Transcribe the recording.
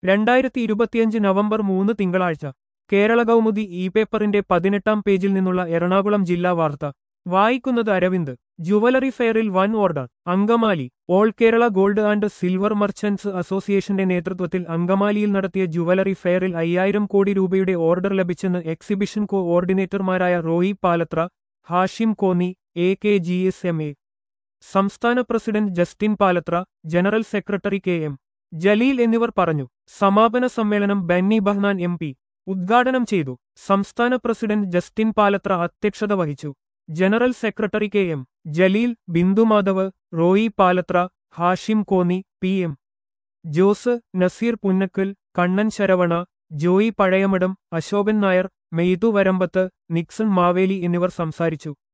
രണ്ടായിരത്തി ഇരുപത്തിയഞ്ച് നവംബർ മൂന്ന് തിങ്കളാഴ്ച കേരള കൗമുദി ഇ പേപ്പറിന്റെ പതിനെട്ടാം പേജിൽ നിന്നുള്ള എറണാകുളം ജില്ലാ വാർത്ത വായിക്കുന്നത് അരവിന്ദ് ജുവലറി ഫെയറിൽ വൻ order Angamaly all Kerala gold and silver merchants അസോസിയേഷന്റെ നേതൃത്വത്തിൽ അങ്കമാലിയിൽ നടത്തിയ ജുവലറി ഫെയറിൽ അയ്യായിരം കോടി രൂപയുടെ ഓർഡർ ലഭിച്ചെന്ന് എക്സിബിഷൻ കോ ഓർഡിനേറ്റർമാരായ Roy Palathra Hashim Konni A K G S M A സംസ്ഥാന president Justin Palathra general secretary K M Jaleel എന്നിവർ പറഞ്ഞു സമാപന സമ്മേളനം ബെന്നി ബഹ്നാൻ എം പി ഉദ്ഘാടനം ചെയ്തു സംസ്ഥാന പ്രസിഡന്റ് ജസ്റ്റിൻ പാലത്ര അധ്യക്ഷത വഹിച്ചു general secretary K M Jaleel Bindumadhav Roy Palathra Hashim Konni P M Jose Naseer Punnakkal Kannan Saravana Joy Pazhayamadam Ashokan Nair Meythu Varambath Nixon Maveli എന്നിവർ സംസാരിച്ചു